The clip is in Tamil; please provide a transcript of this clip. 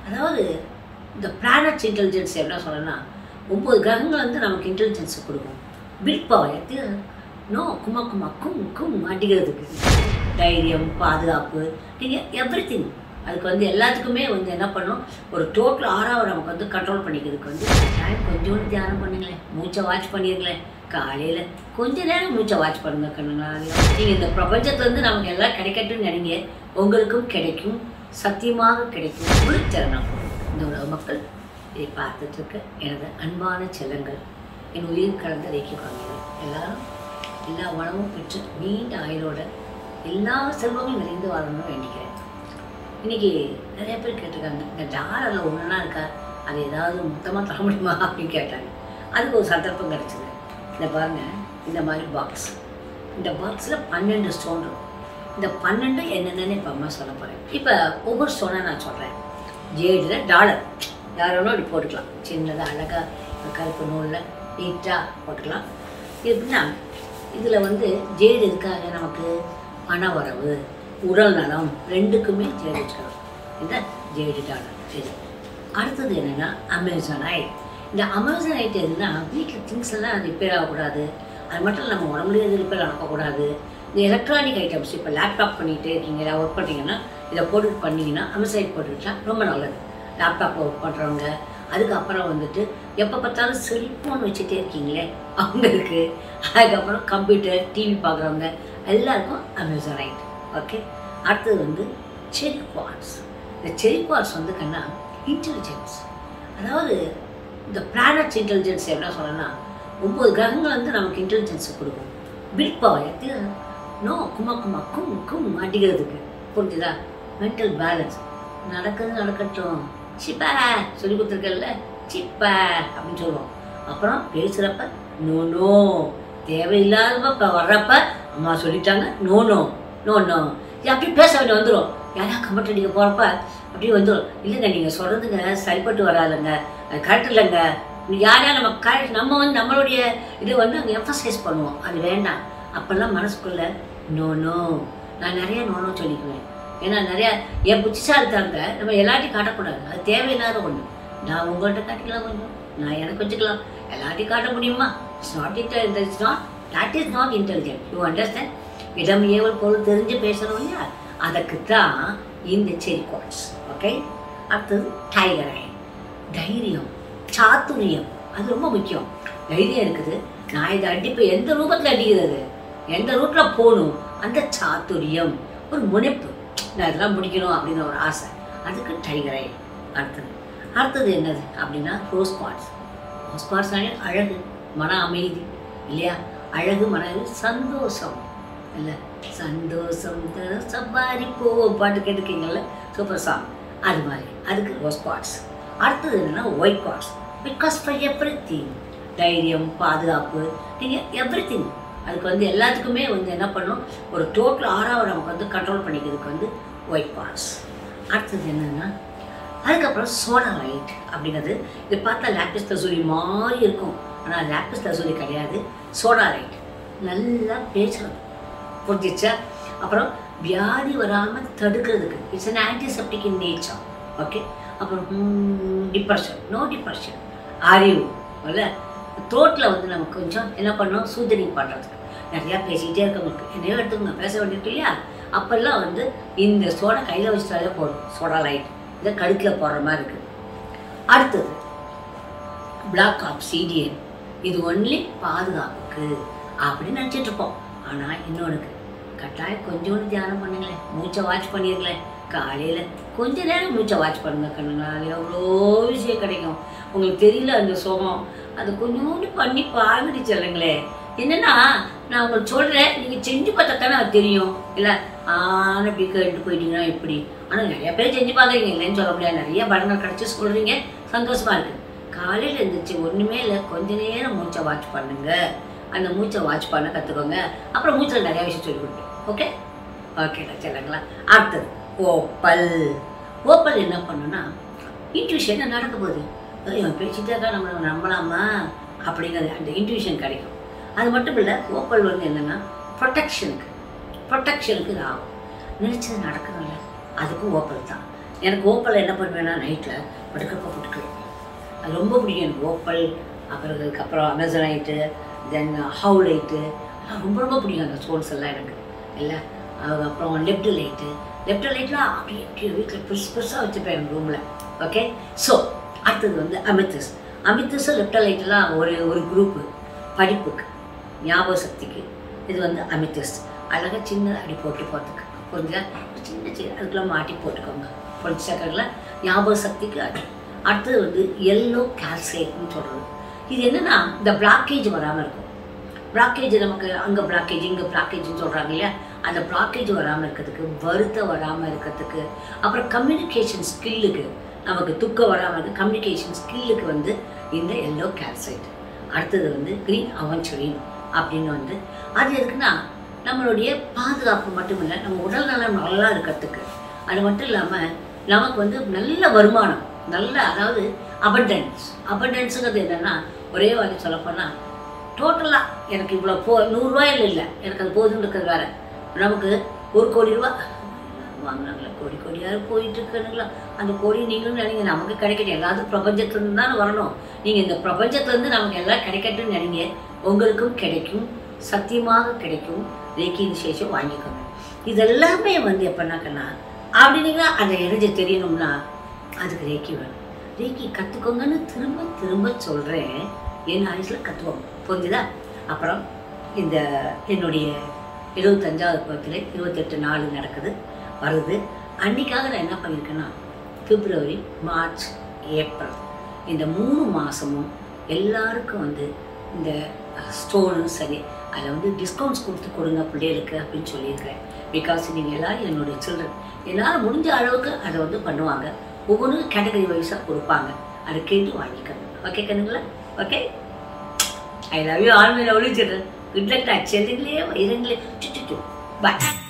அதாவது இந்த பிளானட்ஸ் இன்டெலிஜென்ஸ் என்ன சொல்லணும்னா ஒம்பது கிரகங்கள் வந்து நமக்கு இன்டெலிஜென்ஸை கொடுக்கும் பில் பவர் எது நோ குமா குமா கும் கும் மாட்டிக்கிறதுக்கு தைரியம் பாதுகாப்பு நீங்கள் எவ்ரி திங் அதுக்கு வந்து எல்லாத்துக்குமே வந்து என்ன பண்ணும் ஒரு டோட்டல் ஆறாவை நமக்கு வந்து கண்ட்ரோல் பண்ணிக்கிறதுக்கு வந்து டைம் கொஞ்சோண்டு தியானம் பண்ணுங்களேன் மூச்சை வாட்ச் பண்ணிருங்களேன் காலையில் கொஞ்ச நேரம் மூச்சை வாட்ச் பண்ணுங்க கண்ணுங்களா நீங்கள் இந்த பிரபஞ்சத்துல இருந்து நமக்கு எல்லாம் கிடைக்கட்டும்னு நினைங்க உங்களுக்கும் கிடைக்கும் சத்தியமாக கிடைக்கும் ஒரு சரணம் இந்த உலக மக்கள் இதை பார்த்துட்டு இருக்க எனது அன்பான செல்லங்கள் என் உயிர் கலந்த ரேக்கி காமிகள் எல்லாரும் எல்லா வளமும் பெற்று நீண்ட ஆயுளோட எல்லா செல்வங்களும் நிறைந்து வாழணும்னு வேண்டிக்கிறேன் இன்னைக்கு நிறைய பேர் கேட்டிருக்காங்க இந்த ஜாரில் ஒன்றுனா இருக்கா அது ஏதாவது மொத்தமாக தர முடியுமா அப்படின்னு கேட்டாங்க அதுக்கு ஒரு சந்தர்ப்பம் கிடச்சிது இந்த பாருங்க இந்த மாதிரி பாக்ஸ் இந்த பாக்ஸில் பன்னெண்டு ஸ்டோன் இருக்கும் இந்த பன்னெண்டு என்னென்னு இப்போ அம்மா சொல்ல போகிறேன் இப்போ ஒவ்வொரு ஸ்டோனாக நான் சொல்கிறேன் ஜேடில் டாலர் யார் வேணும் இப்படி போட்டுக்கலாம் சின்னதாக அழகாக கருப்பு நூலில் நீட்டாக போட்டுக்கலாம் எப்படின்னா இதில் வந்து ஜேடு எதுக்காக நமக்கு பண வரவு உடல் நலம் ரெண்டுக்குமே ஜேடு வச்சுக்கலாம் இந்த ஜேடு டாலர் இது அடுத்தது என்னென்னா அமேசான் ஐட் இந்த அமேசான் ஐட் எதுனா வீட்டில் திங்ஸ் எல்லாம் ரிப்பேர் ஆகக்கூடாது அது மட்டும் இல்லை நம்ம உடம்புலேயே எது ரிப்பேர் நடக்கக்கூடாது இந்த எலக்ட்ரானிக் ஐட்டம்ஸ் இப்போ லேப்டாப் பண்ணிகிட்டே இருக்கீங்க ஏதாவது ஒர்க் பண்ணுறீங்கன்னா இதை போட்டு பண்ணீங்கன்னா அமேசான் போட்டுக்கிட்டா ரொம்ப நல்லது லேப்டாப்பில் ஒர்க் பண்ணுறவங்க அதுக்கப்புறம் வந்துட்டு எப்போ பார்த்தாலும் செல்ஃபோன் வச்சுட்டே இருக்கீங்களே அவங்களுக்கு அதுக்கப்புறம் கம்ப்யூட்டர் டிவி பார்க்குறவங்க எல்லாருக்கும் அமேசான் ஐட் ஓகே அடுத்தது வந்து செரி குவார்ட்ஸ் இந்த செரி குவார்ட்ஸ் வந்து கண்ணா இன்டெலிஜென்ஸ் அதாவது இந்த பிளானட்ஸ் இன்டெலிஜென்ஸ் என்ன சொல்லணும்னா ஒம்பது கிரகங்கள் வந்து நமக்கு இன்டெலிஜென்ஸை கொடுக்கும் பில் பவர் எது நோ குமா குமா கும் கும் மாட்டிக்கிறதுக்கு புரிஞ்சுதா மென்டல் பேலன்ஸ் நடக்குது நடக்கட்டும் சிப்பா சொல்லி கொடுத்துருக்கல சிப்பா அப்படின்னு சொல்லுவோம் அப்புறம் பேசுகிறப்ப நோ நோ தேவையில்லாதப்ப இப்போ வர்றப்ப அம்மா சொல்லிட்டாங்க நோ நோ நோ நோ அப்படி பேச வேண்டிய வந்துடும் யாரா கமெண்ட் அடிக்க போகிறப்ப அப்படியே வந்துடும் இல்லைங்க நீங்கள் சொல்கிறதுங்க சரிப்பட்டு வராதுங்க அது கரெக்ட் இல்லைங்க யாரா நம்ம கரெக்ட் நம்ம வந்து நம்மளுடைய இது வந்து அங்கே எம்ஃபசைஸ் பண்ணுவோம் அது வேண்டாம் அப்போல்லாம் மனசுக்குள்ள நோ நோ நான் நிறைய நோ நோ சொல்லிக்குவேன் ஏன்னா நிறையா என் புத்திசாலித்தாங்க நம்ம எல்லாத்தையும் காட்டக்கூடாது அது தேவையில்லாத ஒன்று நான் உங்கள்கிட்ட காட்டிக்கலாம் கொஞ்சம் நான் எனக்கு வச்சுக்கலாம் எல்லாத்தையும் காட்ட முடியுமா it's not intel it's not that is not intelligent you understand இடம் ஏவல் பொருள் தெரிஞ்சு பேசுகிறோம் இல்லையா அதுக்கு தான் இந்த செரி குவாட்ஸ் ஓகே அடுத்தது டைகர் ஐ தைரியம் சாத்துரியம் அது ரொம்ப முக்கியம் தைரியம் இருக்குது நான் இதை அடிப்பேன் எந்த ரூபத்தில் அடிக்கிறது எந்த ரூட்டில் போகணும் அந்த சாத்துரியம் ஒரு முனைப்பு நான் இதெல்லாம் முடிக்கணும் அப்படின்னு ஒரு ஆசை அதுக்கு டைகர் ஐ அடுத்தது அடுத்தது என்னது அப்படின்னா ரோஸ் குவாட்ஸ் ரோஸ் குவாட்ஸ்னாலே அழகு மன அமைதி இல்லையா அழகு மன சந்தோஷம் இல்லை சந்தோஷம் தர சவாரி போவோம் பாட்டு கேட்டுருக்கீங்கல்ல சூப்பர் சாங் அது மாதிரி அதுக்கு ரோஸ் குவாட்ஸ் அடுத்தது என்னென்னா white quartz because for everything தைரியம் பாதுகாப்பு நீங்கள் எவ்ரி திங் அதுக்கு வந்து எல்லாத்துக்குமே வந்து என்ன பண்ணும் ஒரு டோட்டல் ஆறாவை நமக்கு வந்து கண்ட்ரோல் பண்ணிக்கிறதுக்கு வந்து ஒயிட் குவாட்ஸ் அடுத்தது என்னென்னா அதுக்கப்புறம் சோடா லைட் அப்படிங்கிறது இது பார்த்தா லேப்பிஸ் தசூரி மாதிரி இருக்கும் ஆனால் லேப்பிஸ் தசூரி கிடையாது சோடா லைட் நல்லா பேசுறது புரிஞ்சிச்சா அப்புறம் வியாதி வராமல் தடுக்கிறதுக்கு it's an antiseptic in nature okay அப்புறம் டிப்ரெஷன் நோ டிப்ரெஷன் அறிவு இல்லை த்ரோட்டில் வந்து நம்ம கொஞ்சம் என்ன பண்ணோம் சூதனிங் பண்ணுறதுக்கு நிறையா பேசிக்கிட்டே இருக்கவங்களுக்கு என்னையோ எடுத்துக்கோங்க பேச வேண்டியது இல்லையா அப்போல்லாம் வந்து இந்த சோடா கையில் வச்சுட்டாலே போதும் சோடா லைட் இதை கழுத்தில் போடுற மாதிரி இருக்குது அடுத்தது பிளாக் ஆப் சிடிஎன் இது ஒன்லி பாதுகாப்புக்கு அப்படின்னு நினச்சிட்டு இருப்போம் ஆனால் இன்னொன்றுக்கு கட்டாயம் கொஞ்சோண்டு தியானம் பண்ணுங்களேன் மூச்சை வாட்ச் பண்ணிருங்களேன் காலையில் கொஞ்ச நேரம் மூச்சை வாட்ச் பண்ணுங்க கண்ணுங்களா அது எவ்வளோ விஷயம் கிடைக்கும் உங்களுக்கு தெரியல அந்த சுகம் அது கொஞ்சோண்டு பண்ணி பாருங்கடி சொல்லுங்களேன் என்னன்னா நான் உங்களுக்கு சொல்கிறேன் நீங்கள் செஞ்சு பார்த்தா தானே அது தெரியும் இல்லை ஆனால் இப்படி கேட்டு போயிட்டீங்கன்னா இப்படி ஆனால் நிறைய பேர் செஞ்சு பார்க்குறீங்க இல்லைன்னு சொல்ல முடியாது நிறைய பலங்கள் கிடச்சி சொல்கிறீங்க சந்தோஷமாக இருக்குது காலையில் எழுந்திரிச்சு ஒன்றுமே இல்லை கொஞ்ச நேரம் மூச்சை வாட்ச் பண்ணுங்க அந்த மூச்சை வாட்ச் பண்ண கற்றுக்கோங்க அப்புறம் மூச்சில் நிறைய விஷயம் சொல்லி கொடுப்பேன் ஓகே ஓகேடா சொல்லுங்களா அடுத்தது ஓப்பல் ஓப்பல் என்ன பண்ணுன்னா இன்ட்யூஷன் நடக்க போகுது இவன் பேசிட்டே இருக்கா நம்ம நம்பலாமா அப்படிங்கிறது அந்த இன்ட்யூஷன் கிடைக்கும் அது மட்டும் இல்லை ஓப்பல் வந்து என்னென்னா ப்ரொடெக்ஷனுக்கு ப்ரொடெக்ஷனுக்கு இது ஆகும் நினச்சது நடக்கணும்ல அதுக்கும் ஓப்பல் தான் எனக்கு ஓப்பல் என்ன பண்ணுவேன்னா நைட்டில் படுக்கப்போ போட்டுக்குவேன் அது ரொம்ப பிடிக்கும் எனக்கு ஓப்பல் அப்புறம் அதுக்கப்புறம் அமேசானைட்டு தென் ஹவுலைட்டு அதெல்லாம் ரொம்ப ரொம்ப பிடிக்கும் அந்த ஸ்டோன்ஸ் எல்லாம் எனக்கு இல்லை அதுக்கப்புறம் லெஃப்ட் லைட்டு லெஃப்ட் லைட்லாம் அப்படியே அப்படியே வீட்டில் பெருசு பெருசாக வச்சுப்பேன் என் ரூமில் ஓகே ஸோ அடுத்தது வந்து அமித்திஸ் அமித்திஸ் லெஃப்ட் லைட்லாம் ஒரு ஒரு குரூப்பு படிப்புக்கு ஞாபக சக்திக்கு இது வந்து அமித்திஸ் அழகாக சின்ன அடி போட்டு போகிறதுக்கு புரிஞ்சா சின்ன சின்ன அதுக்குள்ள மாட்டி போட்டுக்கோங்க பொலிச்ச சக்கரில் ஞாபக சக்திக்கு அடி அடுத்தது வந்து எல்லோ கால்சைட்னு சொல்கிறது இது என்னென்னா இந்த பிளாக்கேஜ் வராமல் இருக்கும் பிளாக்கேஜ் நமக்கு அங்கே பிளாக்கேஜ் இங்கே பிளாக்கேஜ்னு சொல்கிறாங்க இல்லையா அந்த பிளாக்கேஜ் வராமல் இருக்கிறதுக்கு வருத்தம் வராமல் இருக்கிறதுக்கு அப்புறம் கம்யூனிகேஷன் ஸ்கில்லுக்கு நமக்கு துக்கம் வராமல் இருக்கு கம்யூனிகேஷன் ஸ்கில்லுக்கு வந்து இந்த எல்லோ கால்சைட் அடுத்தது வந்து க்ரீன் அவன்சுரின் அப்படின்னு வந்து அது எதுக்குன்னா நம்மளுடைய பாதுகாப்பு மட்டும் இல்லை நம்ம உடல் நலம் நல்லா இருக்கிறதுக்கு அது மட்டும் இல்லாமல் நமக்கு வந்து நல்ல வருமானம் நல்ல அதாவது அபண்டன்ஸ் அபண்டன்ஸுங்கிறது என்னென்னா ஒரே வாரி சொல்லப்போனால் டோட்டலாக எனக்கு இவ்வளோ போ நூறுரூவாயில் இல்லை எனக்கு அது போதும்னு இருக்கிறது வேற நமக்கு ஒரு கோடி ரூபா வாங்கினாங்களா கோடி கோடியாக போயிட்டு இருக்கானுங்களா அந்த கோடி நீங்களும் நினைங்க நமக்கு கிடைக்கட்டும் எல்லாத்துக்கும் பிரபஞ்சத்துலேருந்து தானே வரணும் நீங்கள் இந்த பிரபஞ்சத்துலேருந்து நமக்கு எல்லாம் கிடைக்கட்டும்னு நினைங்க உங்களுக்கும் கிடைக்கும் சத்தியமாக கிடைக்கும் ரேக்கி விசேஷம் வாங்கிக்கோங்க இதெல்லாமே வந்து எப்படின்னாக்கன்னா அப்படின்னீங்கன்னா அந்த எனர்ஜி தெரியணும்னா அதுக்கு ரேக்கி வேணும் ரேக்கி கற்றுக்கோங்கன்னு திரும்ப திரும்ப சொல்கிறேன் என் ஆயுசில் கற்றுவோம் புரிஞ்சுதா அப்புறம் இந்த என்னுடைய எழுபத்தஞ்சாவது பக்கத்தில் இருபத்தெட்டு நாள் நடக்குது வருது அன்னைக்காக நான் என்ன பண்ணியிருக்கேன்னா பிப்ரவரி மார்ச் ஏப்ரல் இந்த மூணு மாதமும் எல்லாருக்கும் வந்து இந்த ஸ்டோனும் சரி அதில் வந்து டிஸ்கவுண்ட்ஸ் கொடுத்து கொடுங்க பிள்ளைகளுக்கு அப்படின்னு சொல்லியிருக்கிறேன் பிகாஸ் நீங்கள் எல்லாரும் என்னுடைய சில்ட்ரன் என்னால் முடிஞ்ச அளவுக்கு அதை வந்து பண்ணுவாங்க ஒவ்வொன்றுக்கும் கேட்டகரி வைஸாக கொடுப்பாங்க அதை கேட்டு வாங்கிக்கணும் ஓகே கண்ணுங்களா okay I love you all my lovely children good luck நான் செல்லுங்களே வைரங்களே சுட்டு பாய்